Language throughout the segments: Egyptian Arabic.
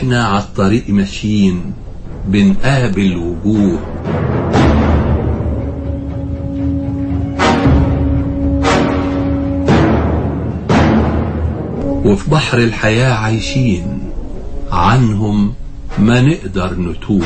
واحنا على الطريق ماشيين بنقابل وجوه وفي بحر الحياة عايشين عنهم ما نقدر نتوب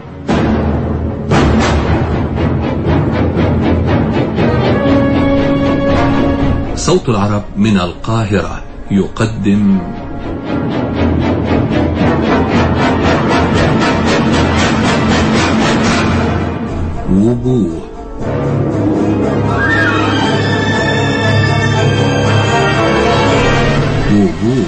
صوت العرب من القاهرة يقدم وجوه وجوه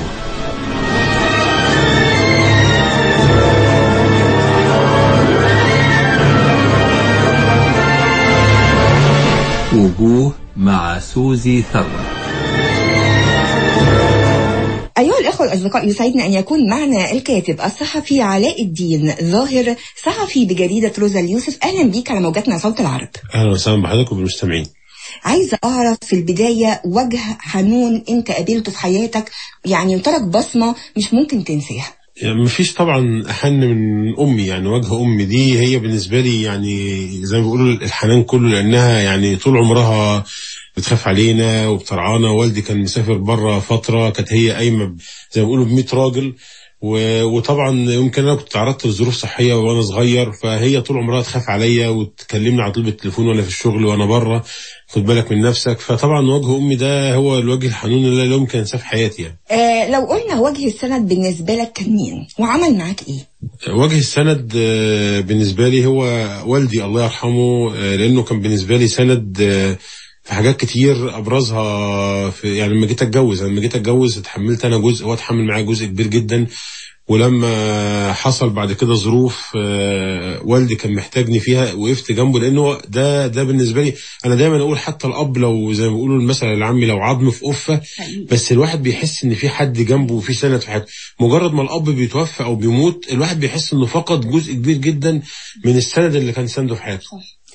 وجوه مع سوزي ثروت أيها الأخوة الأصدقاء يسعدنا أن يكون معنا الكاتب الصحفي علاء الدين ظاهر صحفي بجريدة روزا اليوسف أهلا بيك على موجاتنا صوت العرب اهلا وسهلا بحضرتك وبالمستمعين عايزة أعرف في البداية وجه حنون أنت قابلته في حياتك يعني وترك بصمة مش ممكن تنساها يعني مفيش طبعا احن من امي يعني وجه امي دي هي بالنسبه لي يعني زي ما بيقولوا الحنان كله لانها يعني طول عمرها بتخاف علينا وبترعانا والدي كان مسافر بره فتره كانت هي قايمه ب- زي ما بيقولوا ب 100 راجل و- وطبعا يمكن انا كنت تعرضت لظروف صحيه وانا صغير فهي طول عمرها تخاف عليا وتكلمني على طول بالتليفون وانا في الشغل وانا بره خد بالك من نفسك فطبعا وجه امي ده هو الوجه الحنون اللي لا يمكن انساه في حياتي يعني آه لو قلنا وجه السند بالنسبة لك كان مين وعمل معاك إيه وجه السند آه، بالنسبة لي هو والدي الله يرحمه آه، لأنه كان بالنسبة لي سند آه، في حاجات كتير أبرزها في يعني لما جيت أتجوز لما جيت أتجوز اتحملت أنا جزء هو اتحمل معايا جزء كبير جدا ولما حصل بعد كده ظروف آه، والدي كان محتاجني فيها وقفت جنبه لانه ده ده بالنسبه لي انا دايما اقول حتى الاب لو زي ما بيقولوا المثل العامي لو عظم في قفه بس الواحد بيحس ان في حد جنبه وفي سند في حياته مجرد ما الاب بيتوفى او بيموت الواحد بيحس انه فقد جزء كبير جدا من السند اللي كان سنده في حياته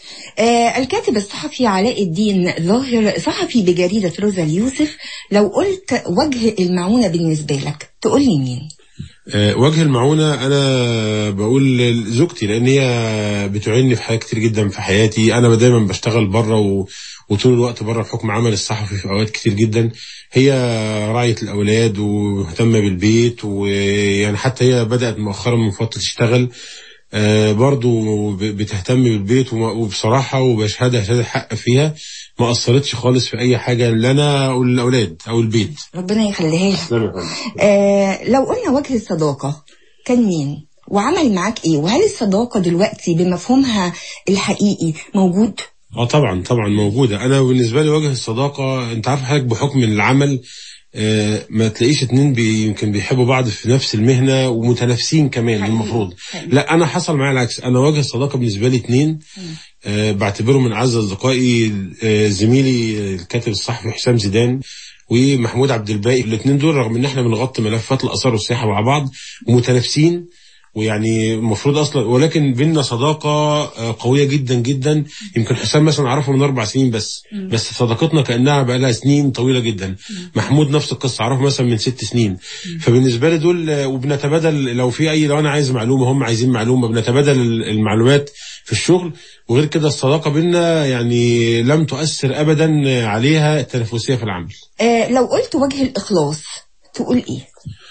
آه الكاتب الصحفي علاء الدين ظاهر صحفي بجريدة روزا اليوسف لو قلت وجه المعونة بالنسبة لك تقول لي مين آه، وجه المعونة أنا بقول لزوجتي لأن هي بتعيني في حاجات كتير جدا في حياتي أنا دايما بشتغل بره و... وطول الوقت بره بحكم عمل الصحفي في أوقات كتير جدا هي راعية الأولاد ومهتمة بالبيت ويعني حتى هي بدأت مؤخرا من فترة تشتغل آه، برضو ب- بتهتم بالبيت وما- وبصراحة وبشهدها شهادة حق فيها ما أثرتش خالص في أي حاجة لنا أو للأولاد أو البيت ربنا يخليها لك آه لو قلنا وجه الصداقة كان مين وعمل معاك ايه وهل الصداقة دلوقتي بمفهومها الحقيقي موجود اه طبعا طبعا موجوده انا بالنسبه لي وجه الصداقه انت عارف حضرتك بحكم العمل آه ما تلاقيش اتنين بي يمكن بيحبوا بعض في نفس المهنه ومتنافسين كمان حقيقي. المفروض حقيقي. لا انا حصل معايا العكس انا وجه الصداقه بالنسبه لي اتنين آه بعتبره من اعز اصدقائي آه زميلي آه، الكاتب الصحفي حسام زيدان ومحمود عبد الباقي الاثنين دول رغم ان احنا بنغطي ملفات الاثار والسياحه مع بعض ومتنافسين ويعني المفروض اصلا ولكن بينا صداقه آه، قويه جدا جدا يمكن حسام مثلا اعرفه من اربع سنين بس بس صداقتنا كانها بقى لها سنين طويله جدا محمود نفس القصه اعرفه مثلا من ست سنين فبالنسبه لي دول آه، وبنتبادل لو في اي لو انا عايز معلومه هم عايزين معلومه بنتبادل ال- المعلومات في الشغل وغير كده الصداقه بينا يعني لم تؤثر ابدا عليها التنافسيه في العمل آه لو قلت وجه الإخلاص تقول ايه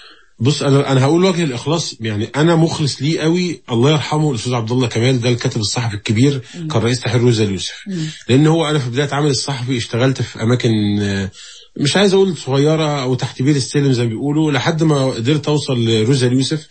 بص انا انا هقول وجه الاخلاص يعني انا مخلص ليه قوي الله يرحمه الاستاذ عبد الله كمال ده الكاتب الصحفي الكبير كان رئيس تحرير روزا اليوسف لان هو انا في بدايه عمل الصحفي اشتغلت في اماكن آه، مش عايز اقول صغيره او تحت بير السلم زي ما بيقولوا لحد ما قدرت اوصل لروزا اليوسف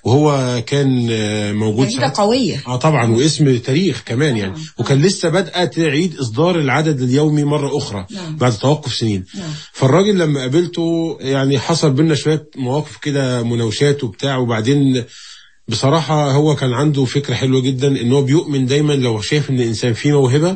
وهو كان آه، موجود جريدة ساعتها. قوية اه طبعا واسم تاريخ كمان يعني وكان لسه بادئه تعيد اصدار العدد اليومي مره اخرى نعم. بعد توقف سنين نعم. فالراجل لما قابلته يعني حصل بينا شويه مواقف كده مناوشات وبتاع وبعدين بصراحه هو كان عنده فكره حلوه جدا ان هو بيؤمن دايما لو شايف ان الانسان فيه موهبه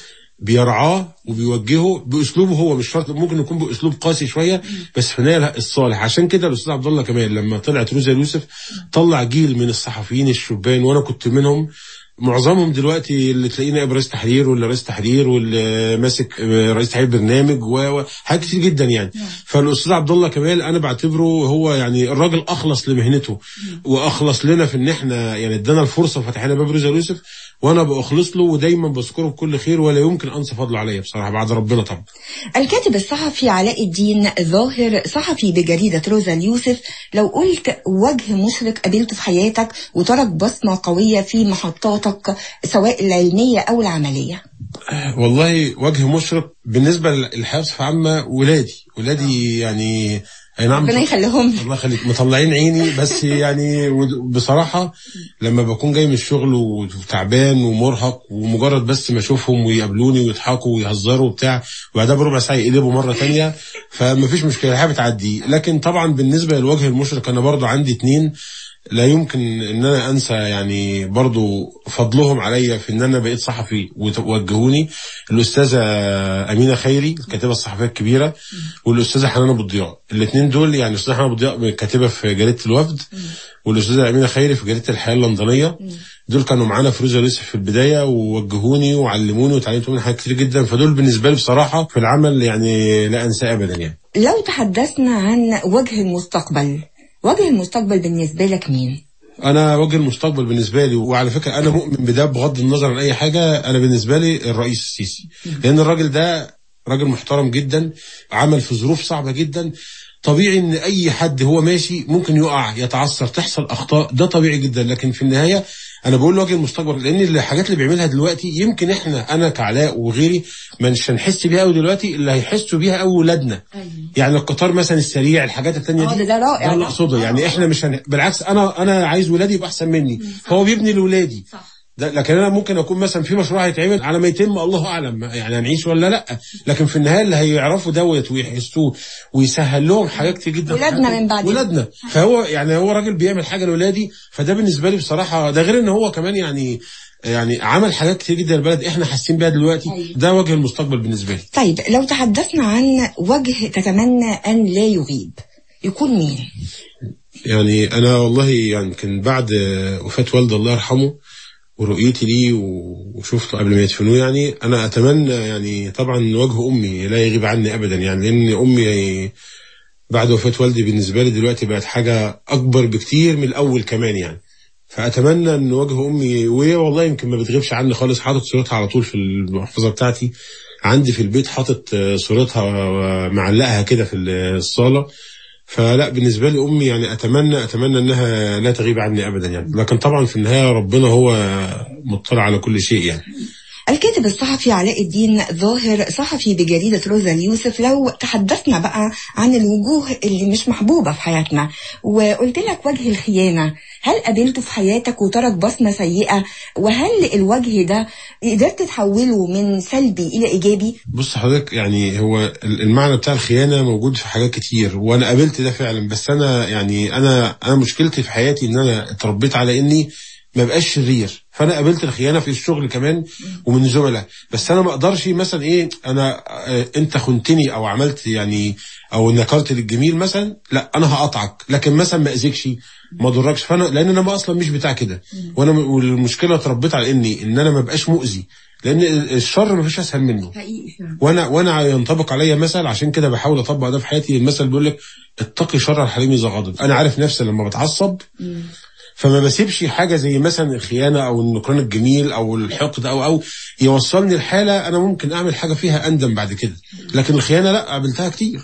بيرعاه وبيوجهه باسلوبه هو مش شرط ممكن يكون باسلوب قاسي شويه بس في النهايه لا، الصالح عشان كده الاستاذ عبد الله كمال لما طلعت روزا يوسف طلع جيل من الصحفيين الشبان وانا كنت منهم معظمهم دلوقتي اللي تلاقينا نائب رئيس تحرير واللي رئيس تحرير واللي ماسك رئيس تحرير برنامج وحاجات كتير جدا يعني فالاستاذ عبد الله كمال انا بعتبره هو يعني الراجل اخلص لمهنته واخلص لنا في ان احنا يعني ادانا الفرصه وفتح لنا باب رزق يوسف وانا بخلص له ودايما بذكره بكل خير ولا يمكن انسى فضله عليا بصراحه بعد ربنا طبعا الكاتب الصحفي علاء الدين ظاهر صحفي بجريدة روزا اليوسف لو قلت وجه مشرق قابلته في حياتك وترك بصمة قوية في محطاتك سواء العلمية أو العملية والله وجه مشرق بالنسبه للحياه بصفه عامه ولادي ولادي يعني اي نعم ربنا يخليهم لي. الله يخليك مطلعين عيني بس يعني ود- بصراحه لما بكون جاي من الشغل وتعبان ومرهق ومجرد بس ما اشوفهم ويقابلوني ويضحكوا ويهزروا وبتاع وبعدها بربع ساعه يقلبوا مره تانية فمفيش مشكله الحياه بتعدي لكن طبعا بالنسبه للوجه المشرق انا برضو عندي اتنين لا يمكن ان انا انسى يعني برضو فضلهم عليا في ان انا بقيت صحفي ووجهوني الاستاذه امينه خيري الكاتبه الصحفيه الكبيره والاستاذه حنان ابو الضياء الاثنين دول يعني الاستاذه حنان ابو الضياء كاتبه في جريده الوفد والاستاذه امينه خيري في جريده الحياه اللندنيه دول كانوا معانا في روزا يوسف في البدايه ووجهوني وعلموني وتعلمت منهم حاجات كتير جدا فدول بالنسبه لي بصراحه في العمل يعني لا انساه ابدا يعني لو تحدثنا عن وجه المستقبل وجه المستقبل بالنسبة لك مين؟ انا وجه المستقبل بالنسبه لي وعلى فكره انا مؤمن بده بغض النظر عن اي حاجه انا بالنسبه لي الرئيس السيسي لان الراجل ده راجل محترم جدا عمل في ظروف صعبه جدا طبيعي ان اي حد هو ماشي ممكن يقع يتعثر تحصل اخطاء ده طبيعي جدا لكن في النهايه انا بقول وجه المستقبل لان الحاجات اللي بيعملها دلوقتي يمكن احنا انا كعلاء وغيري مش هنحس بيها قوي دلوقتي اللي هيحسوا بيها قوي ولادنا يعني القطار مثلا السريع الحاجات التانية آه، دي ده- ده رائع. ده اللي اقصده يعني احنا مش هن... بالعكس انا انا عايز ولادي يبقى احسن مني فهو بيبني لاولادي ده لكن انا ممكن اكون مثلا في مشروع هيتعمل على ما يتم الله اعلم يعني هنعيش ولا لا لكن في النهايه اللي هيعرفوا دوت ويحسوه ويسهل لهم حاجات كتير جدا في ولادنا حياتهم. من بعدين. ولادنا فهو يعني هو راجل بيعمل حاجه لاولادي فده بالنسبه لي بصراحه ده غير ان هو كمان يعني يعني عمل حاجات كتير جدا للبلد احنا حاسين بيها دلوقتي أيوة. ده وجه المستقبل بالنسبه لي طيب لو تحدثنا عن وجه تتمنى أن لا يغيب يكون مين؟ يعني انا والله يعني كان بعد وفاه والدي الله يرحمه ورؤيتي ليه وشفته قبل ما يدفنوه يعني انا اتمنى يعني طبعا وجه امي لا يغيب عني ابدا يعني لان امي بعد وفاه والدي بالنسبه لي دلوقتي بقت حاجه اكبر بكتير من الاول كمان يعني فاتمنى ان وجه امي وهي والله يمكن ما بتغيبش عني خالص حاطط صورتها على طول في المحفظه بتاعتي عندي في البيت حاطط صورتها معلقها كده في الصاله فلا بالنسبة لي أمي يعني أتمنى أتمنى أنها لا تغيب عني أبدا يعني لكن طبعا في النهاية ربنا هو مطلع على كل شيء يعني الكاتب الصحفي علاء الدين ظاهر صحفي بجريدة روزا اليوسف لو تحدثنا بقى عن الوجوه اللي مش محبوبة في حياتنا وقلت لك وجه الخيانة هل قابلته في حياتك وترك بصمة سيئة وهل الوجه ده قدرت تحوله من سلبي إلى إيجابي بص حضرتك يعني هو المعنى بتاع الخيانة موجود في حاجات كتير وأنا قابلت ده فعلا بس أنا يعني أنا أنا مشكلتي في حياتي إن أنا اتربيت على إني ما بقاش شرير فانا قابلت الخيانه في الشغل كمان ومن زملاء بس انا ما اقدرش مثلا ايه انا آه انت خنتني او عملت يعني او نكرت للجميل مثلا لا انا هقطعك لكن مثلا ما اذيكش ما ضركش فانا لان انا ما اصلا مش بتاع كده وانا والمشكله اتربيت على اني ان انا ما بقاش مؤذي لان الشر ما فيش اسهل منه وانا وانا ينطبق عليا مثل عشان كده بحاول اطبق ده في حياتي المثل بيقول لك اتقي شر الحليم اذا غضب انا عارف نفسي لما بتعصب فما بسيبش حاجه زي مثلا الخيانه او النكران الجميل او الحقد او او يوصلني لحاله انا ممكن اعمل حاجه فيها اندم بعد كده لكن الخيانه لا قابلتها كتير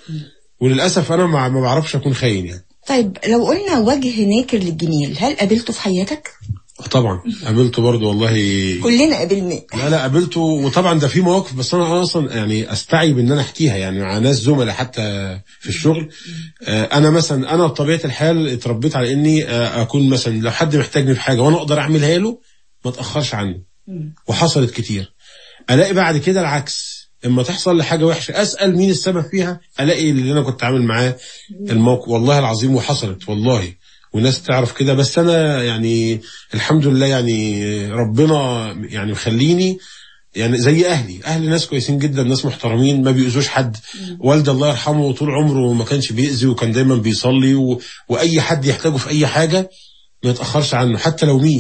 وللاسف انا ما ما بعرفش اكون خاين يعني طيب لو قلنا وجه ناكر للجميل هل قابلته في حياتك؟ طبعا قابلته برضه والله كلنا قابلنا لا لا قابلته وطبعا ده في مواقف بس انا اصلا يعني استعيب ان انا احكيها يعني مع ناس زملاء حتى في الشغل انا مثلا انا بطبيعه الحال اتربيت على اني اكون مثلا لو حد محتاجني في حاجه وانا اقدر اعملها له ما اتاخرش عني وحصلت كتير الاقي بعد كده العكس اما تحصل لي حاجه وحشه اسال مين السبب فيها الاقي اللي انا كنت عامل معاه الموقف والله العظيم وحصلت والله وناس تعرف كده بس انا يعني الحمد لله يعني ربنا يعني مخليني يعني زي اهلي اهلي ناس كويسين جدا ناس محترمين ما بيؤذوش حد والدي الله يرحمه طول عمره ما كانش بيأذي وكان دايما بيصلي و... واي حد يحتاجه في اي حاجه ما يتاخرش عنه حتى لو مين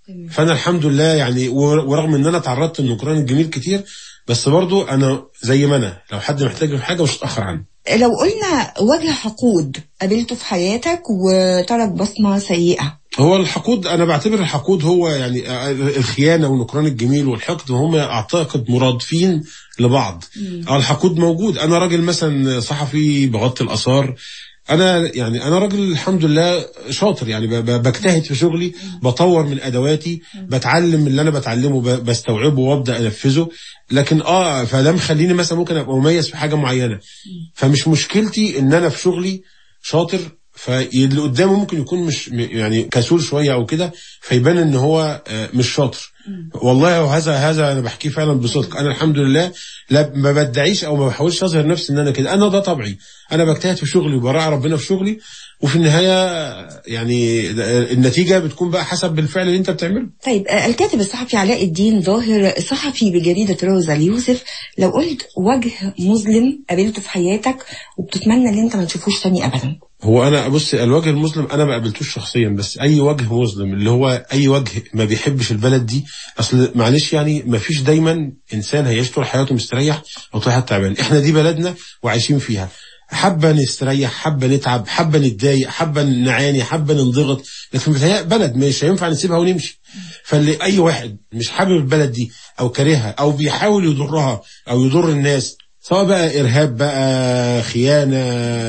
فانا الحمد لله يعني ور- ورغم ان انا تعرضت للنكران الجميل كتير بس برضو انا زي ما انا لو حد محتاج في حاجه مش هتاخر عنه لو قلنا وجه حقود قابلته في حياتك وترك بصمة سيئة هو الحقود انا بعتبر الحقود هو يعني الخيانه والنكران الجميل والحقد هم اعتقد مرادفين لبعض اه الحقود موجود انا راجل مثلا صحفي بغطي الاثار انا يعني انا راجل الحمد لله شاطر يعني ب- ب- بجتهد في شغلي بطور من ادواتي بتعلم من اللي انا بتعلمه ب- بستوعبه وابدا انفذه لكن اه فده مخليني مثلا ممكن ابقى مميز في حاجه معينه فمش مشكلتي ان انا في شغلي شاطر فاللي قدامه ممكن يكون مش م- يعني كسول شويه او كده فيبان ان هو آه، مش شاطر والله وهذا هذا انا بحكيه فعلا بصدق انا الحمد لله لا ما بدعيش او ما بحاولش اظهر نفسي ان انا كده انا ده طبعي انا بجتهد في شغلي وبراعي ربنا في شغلي وفي النهايه يعني النتيجه بتكون بقى حسب الفعل اللي انت بتعمله طيب آه، الكاتب الصحفي علاء الدين ظاهر صحفي بجريدة روزا اليوسف لو قلت وجه مظلم قابلته في حياتك وبتتمنى ان انت ما تشوفوش تاني ابدا هو انا بص الوجه المظلم انا ما قابلتوش شخصيا بس اي وجه مظلم اللي هو اي وجه ما بيحبش البلد دي اصل معلش يعني ما فيش دايما انسان هيعيش طول حياته مستريح او طول حياته تعبان احنا دي بلدنا وعايشين فيها حابه نستريح حابه نتعب حابه نتضايق حابه نعاني حابه ننضغط لكن بتهيأ بلد مش هينفع نسيبها ونمشي فاللي اي واحد مش حابب البلد دي او كارهها او بيحاول يضرها او يضر الناس سواء بقى ارهاب بقى خيانه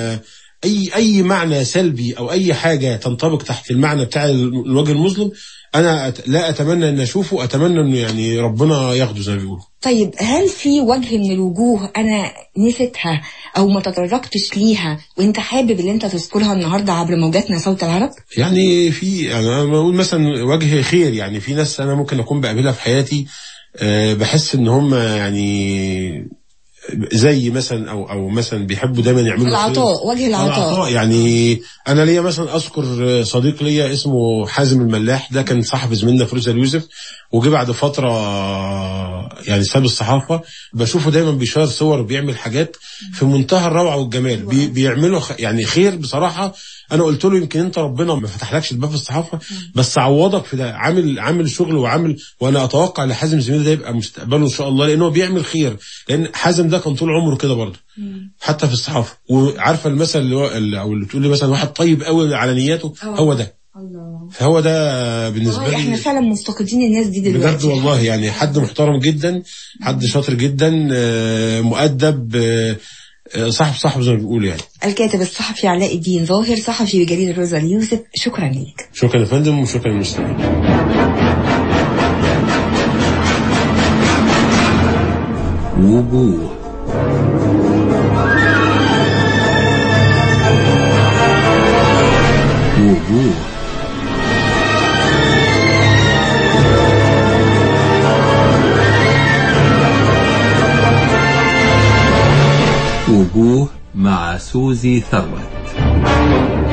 اي اي معنى سلبي او اي حاجه تنطبق تحت المعنى بتاع الوجه المظلم انا أت- لا اتمنى ان اشوفه اتمنى انه يعني ربنا ياخده زي ما بيقولوا طيب هل في وجه من الوجوه انا نسيتها او ما تطرقتش ليها وانت حابب ان انت تذكرها النهارده عبر موجاتنا صوت العرب يعني في يعني انا بقول مثلا وجه خير يعني في ناس انا ممكن اكون بقابلها في حياتي آه، بحس ان هم يعني زي مثلا او او مثلا بيحبوا دايما يعملوا العطاء وجه العطاء العطاء يعني انا ليا مثلا اذكر صديق ليا اسمه حازم الملاح ده كان صاحب زميلنا فروز اليوسف وجه بعد فتره يعني ساب الصحافه بشوفه دايما بيشير صور وبيعمل حاجات في منتهى الروعه والجمال بي بيعملوا خ- يعني خير بصراحه انا قلت له يمكن انت ربنا ما فتحلكش الباب في الصحافه بس عوضك في ده عامل عامل شغل وعامل وانا اتوقع ان حازم زميلي ده يبقى مستقبله ان شاء الله لان هو بيعمل خير لان حازم ده كان طول عمره كده برضه حتى في الصحافه وعارفه المثل اللي هو اللي- او اللي تقول لي مثلا واحد طيب قوي على نياته هو ده الله فهو ده بالنسبه والله احنا لي فعلا مفتقدين الناس دي دلوقتي بجد والله يعني حد محترم جدا حد شاطر جدا آه، مؤدب آه، آه، صاحب صاحبه زي ما بيقولوا يعني الكاتب الصحفي علاء الدين ظاهر صحفي بجريدة روزا اليوسف شكرا ليك شكرا يا فندم وشكرا للمستمعين وجوه وجوه وجوه مع سوزي ثروت